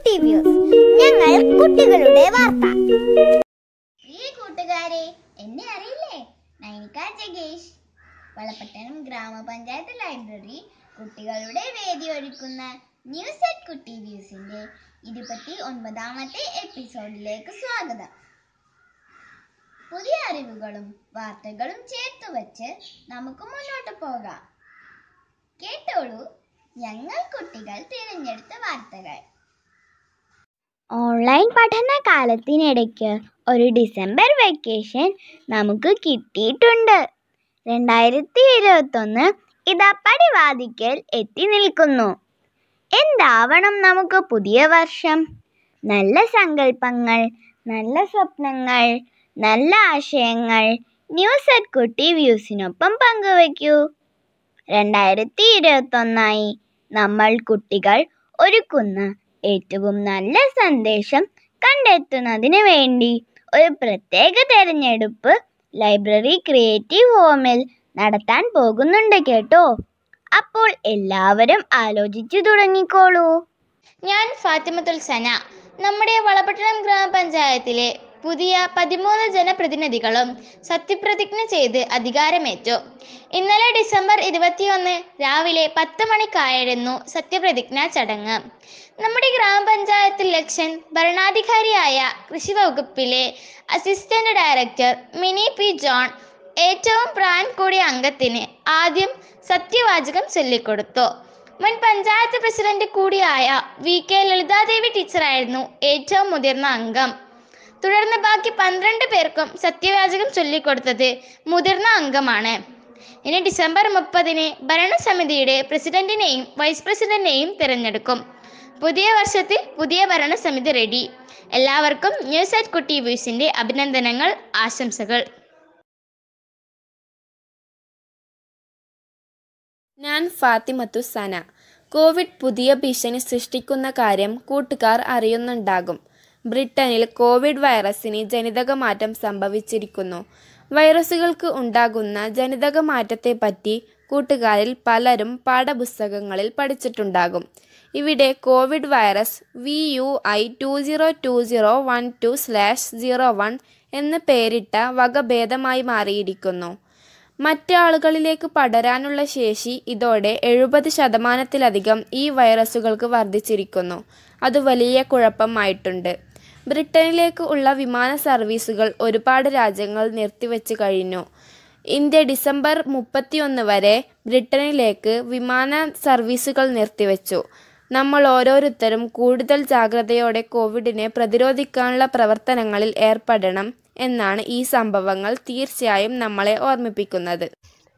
കുട്ടി വ്യൂസ് ഞങ്ങൾ കുട്ടികളുടെ വാർത്ത പ്രിയ കൂട്ടുകാരെ എന്നെ അറിയില്ലേ നൈനിക ജഗേഷ് വളപട്ടണം ഗ്രാമപഞ്ചായത്ത് ലൈബ്രറി കുട്ടികളുടെ വേദി ഒരുക്കുന്ന ന്യൂസ് അറ്റ് കുട്ടി വ്യൂസിന്റെ ഇരുപത്തി ഒൻപതാമത്തെ എപ്പിസോഡിലേക്ക് സ്വാഗതം പുതിയ അറിവുകളും വാർത്തകളും ചേർത്ത് വച്ച് നമുക്ക് മുന്നോട്ട് പോകാം കേട്ടോളൂ ഞങ്ങൾ കുട്ടികൾ തിരഞ്ഞെടുത്ത വാർത്തകൾ ഓൺലൈൻ പഠന കാലത്തിനിടയ്ക്ക് ഒരു ഡിസംബർ വെക്കേഷൻ നമുക്ക് കിട്ടിയിട്ടുണ്ട് രണ്ടായിരത്തി ഇരുപത്തൊന്ന് ഇതാ പടിവാതിക്കൽ എത്തി നിൽക്കുന്നു എന്താവണം നമുക്ക് പുതിയ വർഷം നല്ല സങ്കല്പങ്ങൾ നല്ല സ്വപ്നങ്ങൾ നല്ല ആശയങ്ങൾ ന്യൂസ് അറ്റ് കുട്ടി വ്യൂസിനൊപ്പം പങ്കുവയ്ക്കൂ രണ്ടായിരത്തി ഇരുപത്തൊന്നായി നമ്മൾ കുട്ടികൾ ഒരുക്കുന്ന ഏറ്റവും നല്ല സന്ദേശം കണ്ടെത്തുന്നതിന് വേണ്ടി ഒരു പ്രത്യേക തിരഞ്ഞെടുപ്പ് ലൈബ്രറി ക്രിയേറ്റീവ് ഹോമിൽ നടത്താൻ പോകുന്നുണ്ട് കേട്ടോ അപ്പോൾ എല്ലാവരും ആലോചിച്ചു തുടങ്ങിക്കോളൂ ഞാൻ ഫാത്തിമത്തുൽ സന നമ്മുടെ വളപട്ടണം ഗ്രാമപഞ്ചായത്തിലെ പുതിയ പതിമൂന്ന് ജനപ്രതിനിധികളും സത്യപ്രതിജ്ഞ ചെയ്ത് അധികാരമേറ്റു ഇന്നലെ ഡിസംബർ ഇരുപത്തിയൊന്ന് രാവിലെ പത്ത് മണിക്കായിരുന്നു സത്യപ്രതിജ്ഞാ ചടങ്ങ് നമ്മുടെ ഗ്രാമപഞ്ചായത്ത് ഇലക്ഷൻ ഭരണാധികാരിയായ കൃഷി വകുപ്പിലെ assistant director Mini P John ഏറ്റവും പ്രായം കൂടിയ അംഗത്തിന് ആദ്യം സത്യവാചകം ചൊല്ലിക്കൊടുത്തു മുൻ പഞ്ചായത്ത് പ്രസിഡന്റ് കൂടിയായ വി കെ ലളിതാദേവി ടീച്ചറായിരുന്നു ഏറ്റവും മുതിർന്ന അംഗം തുടർന്ന് ബാക്കി പന്ത്രണ്ട് പേർക്കും സത്യവാചകം ചൊല്ലിക്കൊടുത്തത് മുതിർന്ന അംഗമാണ് ഇനി ഡിസംബർ മുപ്പതിന് ഭരണസമിതിയുടെ പ്രസിഡന്റിനെയും വൈസ് പ്രസിഡന്റിനെയും തിരഞ്ഞെടുക്കും പുതിയ വർഷത്തിൽ പുതിയ ഭരണസമിതി റെഡി എല്ലാവർക്കും ന്യൂസ് അറ്റ് കുട്ടി വ്യൂസിന്റെ അഭിനന്ദനങ്ങൾ ആശംസകൾ ഞാൻ ഫാത്തിമത്തു സന കോവിഡ് പുതിയ ഭീഷണി സൃഷ്ടിക്കുന്ന കാര്യം കൂട്ടുകാർ അറിയുന്നുണ്ടാകും ബ്രിട്ടനിൽ കോവിഡ് വൈറസിന് ജനിതക മാറ്റം സംഭവിച്ചിരിക്കുന്നു വൈറസുകൾക്ക് ഉണ്ടാകുന്ന ജനിതക മാറ്റത്തെപ്പറ്റി കൂട്ടുകാരിൽ പലരും പാഠപുസ്തകങ്ങളിൽ പഠിച്ചിട്ടുണ്ടാകും ഇവിടെ covid virus V U I two zero two zero one two slash zero one എന്ന് പേരിട്ട വകഭേദമായി മാറിയിരിക്കുന്നു മറ്റാളുകളിലേക്ക് പടരാനുള്ള ശേഷി ഇതോടെ എഴുപത് ശതമാനത്തിലധികം ഈ വൈറസുകൾക്ക് വർദ്ധിച്ചിരിക്കുന്നു അത് വലിയ കുഴപ്പമായിട്ടുണ്ട് ബ്രിട്ടനിലേക്ക് ഉള്ള വിമാന സർവീസുകൾ ഒരുപാട് രാജ്യങ്ങൾ നിർത്തിവെച്ച് കഴിഞ്ഞു ഇന്ത്യ ഡിസംബർ മുപ്പത്തിയൊന്ന് വരെ ബ്രിട്ടനിലേക്ക് വിമാന സർവീസുകൾ നിർത്തിവെച്ചു നമ്മൾ ഓരോരുത്തരും കൂടുതൽ ജാഗ്രതയോടെ കോവിഡിനെ പ്രതിരോധിക്കാനുള്ള പ്രവർത്തനങ്ങളിൽ ഏർപ്പെടണം എന്നാണ് ഈ സംഭവങ്ങൾ തീർച്ചയായും നമ്മളെ ഓർമ്മിപ്പിക്കുന്നത്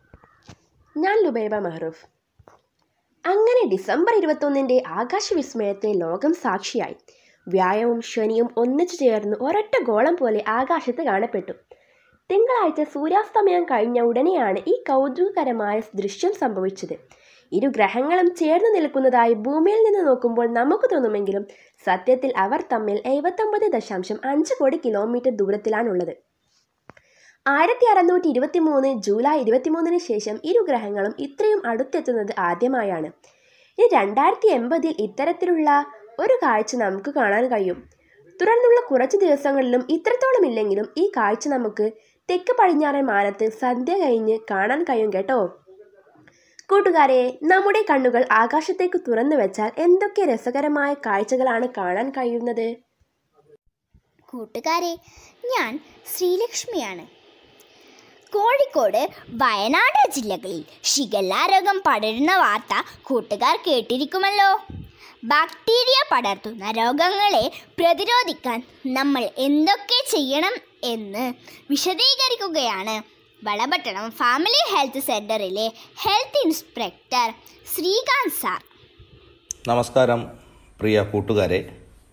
ഞാൻ ലുബൈബ മെഹ്റൂഫ് അങ്ങനെ ഡിസംബർ ഇരുപത്തൊന്നിൻ്റെ ആകാശവിസ്മയത്തെ ലോകം സാക്ഷിയായി വ്യായവും ശനിയും ഒന്നിച്ചു ചേർന്ന് ഒരൊറ്റ ഗോളം പോലെ ആകാശത്ത് കാണപ്പെട്ടു തിങ്കളാഴ്ച സൂര്യാസ്തമയം കഴിഞ്ഞ ഉടനെയാണ് ഈ കൗതുകകരമായ ദൃശ്യം സംഭവിച്ചത് ഇരു ഗ്രഹങ്ങളും ചേർന്ന് നിൽക്കുന്നതായി ഭൂമിയിൽ നിന്ന് നോക്കുമ്പോൾ നമുക്ക് തോന്നുമെങ്കിലും സത്യത്തിൽ അവർ തമ്മിൽ എഴുപത്തൊമ്പത് ദശാംശം അഞ്ച് കോടി കിലോമീറ്റർ ദൂരത്തിലാണുള്ളത് ആയിരത്തി അറുന്നൂറ്റി ഇരുപത്തി മൂന്ന് ജൂലൈ ഇരുപത്തിമൂന്നിന് ശേഷം ഇരു ഗ്രഹങ്ങളും ഇത്രയും അടുത്തെത്തുന്നത് ആദ്യമായാണ് ഇനി രണ്ടായിരത്തി എൺപതിൽ ഇത്തരത്തിലുള്ള ഒരു കാഴ്ച നമുക്ക് കാണാൻ കഴിയും തുടർന്നുള്ള കുറച്ച് ദിവസങ്ങളിലും ഇത്രത്തോളം ഇല്ലെങ്കിലും ഈ കാഴ്ച നമുക്ക് തെക്ക് പടിഞ്ഞാറൻ മാനത്ത് സന്ധ്യ കഴിഞ്ഞ് കാണാൻ കഴിയും കേട്ടോ കൂട്ടുകാരെ നമ്മുടെ കണ്ണുകൾ ആകാശത്തേക്ക് തുറന്നു വെച്ചാൽ എന്തൊക്കെ രസകരമായ കാഴ്ചകളാണ് കാണാൻ കഴിയുന്നത് കൂട്ടുകാരെ ഞാൻ ശ്രീലക്ഷ്മിയാണ് കോഴിക്കോട് വയനാട് ജില്ലകളിൽ ഷിഗല്ല രോഗം പടരുന്ന വാർത്ത കൂട്ടുകാർ കേട്ടിരിക്കുമല്ലോ ബാക്ടീരിയ പടർത്തുന്ന രോഗങ്ങളെ പ്രതിരോധിക്കാൻ നമ്മൾ എന്തൊക്കെ ചെയ്യണം എന്ന് വിശദീകരിക്കുകയാണ് വളപട്ടണം ഫാമിലി ഹെൽത്ത് സെൻ്ററിലെ ഹെൽത്ത് ഇൻസ്പെക്ടർ ശ്രീകാന്ത് സാർ നമസ്കാരം പ്രിയ കൂട്ടുകാരെ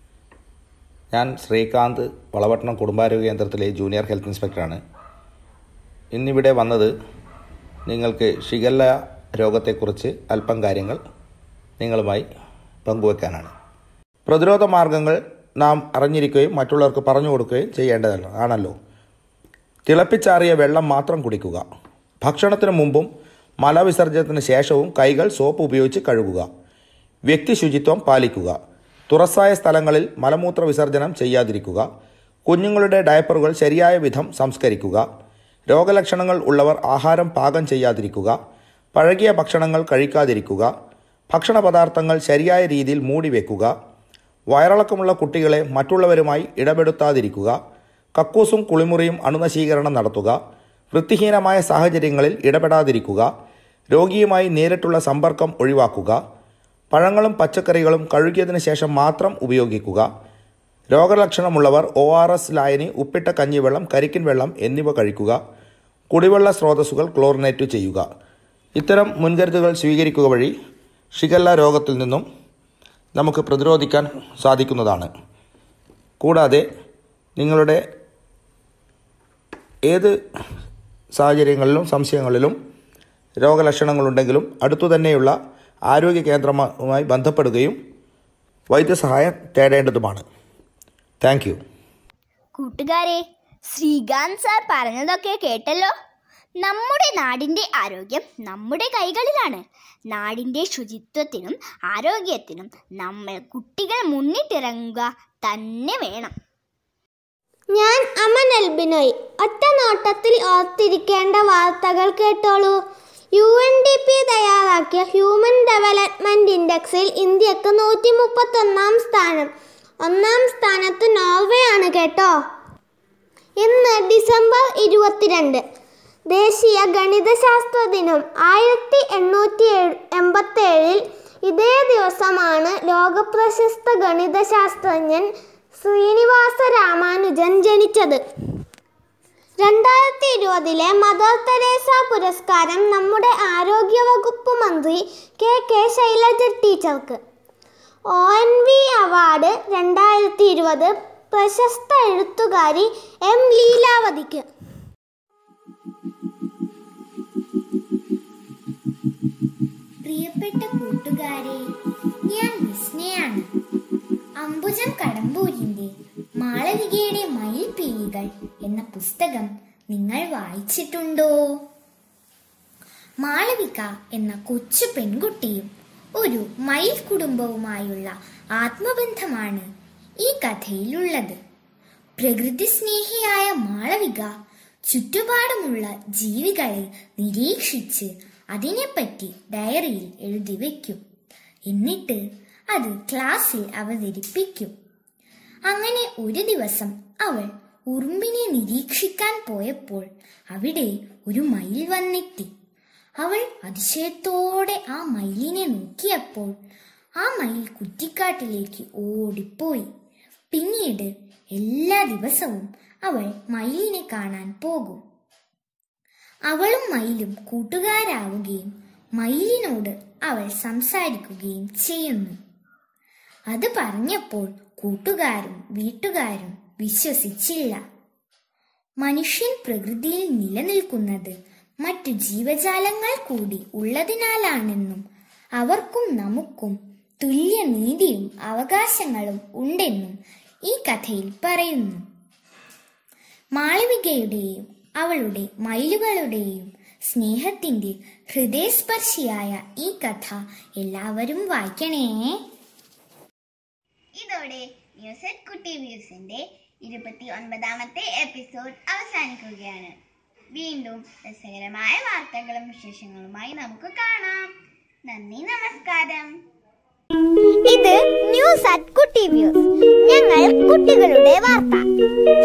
ഞാൻ ശ്രീകാന്ത് വളപട്ടണം കുടുംബാരോഗ്യ കേന്ദ്രത്തിലെ ജൂനിയർ ഹെൽത്ത് ഇൻസ്പെക്ടറാണ് ഇന്നിവിടെ വന്നത് നിങ്ങൾക്ക് ഷിഗല്ല രോഗത്തെക്കുറിച്ച് അല്പം കാര്യങ്ങൾ നിങ്ങളുമായി പങ്കുവെക്കാനാണ് പ്രതിരോധ മാർഗങ്ങൾ നാം അറിഞ്ഞിരിക്കുകയും മറ്റുള്ളവർക്ക് പറഞ്ഞു കൊടുക്കുകയും ചെയ്യേണ്ടതാണ് ആണല്ലോ തിളപ്പിച്ചാറിയ വെള്ളം മാത്രം കുടിക്കുക ഭക്ഷണത്തിന് മുമ്പും മലവിസർജനത്തിന് ശേഷവും കൈകൾ സോപ്പ് ഉപയോഗിച്ച് കഴുകുക വ്യക്തി ശുചിത്വം പാലിക്കുക തുറസായ സ്ഥലങ്ങളിൽ മലമൂത്ര വിസർജനം ചെയ്യാതിരിക്കുക കുഞ്ഞുങ്ങളുടെ ഡയപ്പറുകൾ ശരിയായ വിധം സംസ്കരിക്കുക രോഗലക്ഷണങ്ങൾ ഉള്ളവർ ആഹാരം പാകം ചെയ്യാതിരിക്കുക പഴകിയ ഭക്ഷണങ്ങൾ കഴിക്കാതിരിക്കുക ഭക്ഷണ പദാർത്ഥങ്ങൾ ശരിയായ രീതിയിൽ മൂടി വെക്കുക വയറിളക്കമുള്ള കുട്ടികളെ മറ്റുള്ളവരുമായി ഇടപെടുത്താതിരിക്കുക കക്കൂസും കുളിമുറിയും അണുനശീകരണം നടത്തുക വൃത്തിഹീനമായ സാഹചര്യങ്ങളിൽ ഇടപെടാതിരിക്കുക രോഗിയുമായി നേരിട്ടുള്ള സമ്പർക്കം ഒഴിവാക്കുക പഴങ്ങളും പച്ചക്കറികളും കഴുകിയതിനു ശേഷം മാത്രം ഉപയോഗിക്കുക രോഗലക്ഷണമുള്ളവർ ഒ ആർ എസ് ലായനി ഉപ്പിട്ട കഞ്ഞിവെള്ളം കരിക്കിൻ വെള്ളം എന്നിവ കഴിക്കുക കുടിവെള്ള സ്രോതസ്സുകൾ ക്ലോറിനേറ്റ് ചെയ്യുക ഇത്തരം മുൻകരുതലുകൾ സ്വീകരിക്കുക വഴി ഷിഗല്ല രോഗത്തിൽ നിന്നും നമുക്ക് പ്രതിരോധിക്കാൻ സാധിക്കുന്നതാണ് കൂടാതെ നിങ്ങളുടെ ഏത് സാഹചര്യങ്ങളിലും സംശയങ്ങളിലും രോഗലക്ഷണങ്ങളുണ്ടെങ്കിലും അടുത്തു തന്നെയുള്ള ആരോഗ്യ കേന്ദ്രവുമായി ബന്ധപ്പെടുകയും വൈദ്യസഹായം തേടേണ്ടതുമാണ് താങ്ക് യു കൂട്ടുകാരെ ശ്രീകാന്ത് സാർ പറഞ്ഞതൊക്കെ കേട്ടല്ലോ നമ്മുടെ നാടിൻ്റെ ആരോഗ്യം നമ്മുടെ കൈകളിലാണ് നാടിൻ്റെ ശുചിത്വത്തിനും ആരോഗ്യത്തിനും നമ്മൾ കുട്ടികൾ മുന്നിട്ടിറങ്ങുക തന്നെ വേണം ഞാൻ അമൻ അൽബിനോയ് ഒറ്റ നോട്ടത്തിൽ ഓർത്തിരിക്കേണ്ട വാർത്തകൾ കേട്ടോളൂ യു എൻ ഡി പി തയ്യാറാക്കിയ ഹ്യൂമൻ ഡെവലപ്മെന്റ് ഇൻഡെക്സിൽ ഇന്ത്യക്ക് നൂറ്റി മുപ്പത്തൊന്നാം സ്ഥാനം ഒന്നാം സ്ഥാനത്ത് നോർവേ ആണ് കേട്ടോ ഇന്ന് ഡിസംബർ ഇരുപത്തിരണ്ട് ദേശീയ ഗണിതശാസ്ത്ര ദിനം ആയിരത്തി എണ്ണൂറ്റി എൺപത്തേഴിൽ ഇതേ ദിവസമാണ് ലോകപ്രശസ്ത ഗണിതശാസ്ത്രജ്ഞൻ ശ്രീനിവാസ രാമാനുജൻ ജനിച്ചത് രണ്ടായിരത്തി ഇരുപതിലെ മദർ തെരേസ പുരസ്കാരം നമ്മുടെ ആരോഗ്യവകുപ്പ് മന്ത്രി കെ കെ ശൈലജ ടീച്ചർക്ക് ഒ എൻ വി അവാർഡ് രണ്ടായിരത്തി ഇരുപത് പ്രശസ്ത എഴുത്തുകാരി എം ലീലാവതിക്ക് പ്രിയപ്പെട്ട കൂട്ടുകാരെ ഞാൻ വിസ്മയാണ് അംബുജം കടമ്പൂരിന്റെ മാളവികയുടെ മയിൽപീലികൾ എന്ന പുസ്തകം നിങ്ങൾ വായിച്ചിട്ടുണ്ടോ മാളവിക എന്ന കൊച്ചു പെൺകുട്ടിയും ഒരു മയിൽ കുടുംബവുമായുള്ള ആത്മബന്ധമാണ് ഈ കഥയിലുള്ളത് പ്രകൃതി സ്നേഹിയായ മാളവിക ചുറ്റുപാടുമുള്ള ജീവികളെ നിരീക്ഷിച്ച് അതിനെപ്പറ്റി ഡയറിയിൽ എഴുതി വയ്ക്കും എന്നിട്ട് അത് ക്ലാസ്സിൽ അവതരിപ്പിക്കും അങ്ങനെ ഒരു ദിവസം അവൾ ഉറുമ്പിനെ നിരീക്ഷിക്കാൻ പോയപ്പോൾ അവിടെ ഒരു മയിൽ വന്നെത്തി അവൾ അതിശയത്തോടെ ആ മയിലിനെ നോക്കിയപ്പോൾ ആ മയിൽ കുറ്റിക്കാട്ടിലേക്ക് ഓടിപ്പോയി പിന്നീട് എല്ലാ ദിവസവും അവൾ മയിലിനെ കാണാൻ പോകും അവളും മയിലും കൂട്ടുകാരാവുകയും മയിലിനോട് അവൾ സംസാരിക്കുകയും ചെയ്യുന്നു അത് പറഞ്ഞപ്പോൾ കൂട്ടുകാരും വീട്ടുകാരും വിശ്വസിച്ചില്ല മനുഷ്യൻ പ്രകൃതിയിൽ നിലനിൽക്കുന്നത് മറ്റു ജീവജാലങ്ങൾ കൂടി ഉള്ളതിനാലാണെന്നും അവർക്കും നമുക്കും തുല്യ നീതിയും അവകാശങ്ങളും ഉണ്ടെന്നും ഈ കഥയിൽ പറയുന്നു മാളവികയുടെയും അവളുടെ മയിലുകളുടെയും സ്നേഹത്തിന്റെ ഹൃദയസ്പർശിയായ ഈ കഥ എല്ലാവരും വായിക്കണേ ഇതോടെ ന്യൂസ് അറ്റ് കുട്ടി വ്യൂസിന്റെ ഇരുപത്തി ഒൻപതാമത്തെ എപ്പിസോഡ് അവസാനിക്കുകയാണ് വീണ്ടും രസകരമായ വാർത്തകളും വിശേഷങ്ങളുമായി നമുക്ക് കാണാം നന്ദി നമസ്കാരം ഇത് ന്യൂസ് അറ്റ് കുട്ടി വ്യൂസ് ഞങ്ങൾ കുട്ടികളുടെ വാർത്ത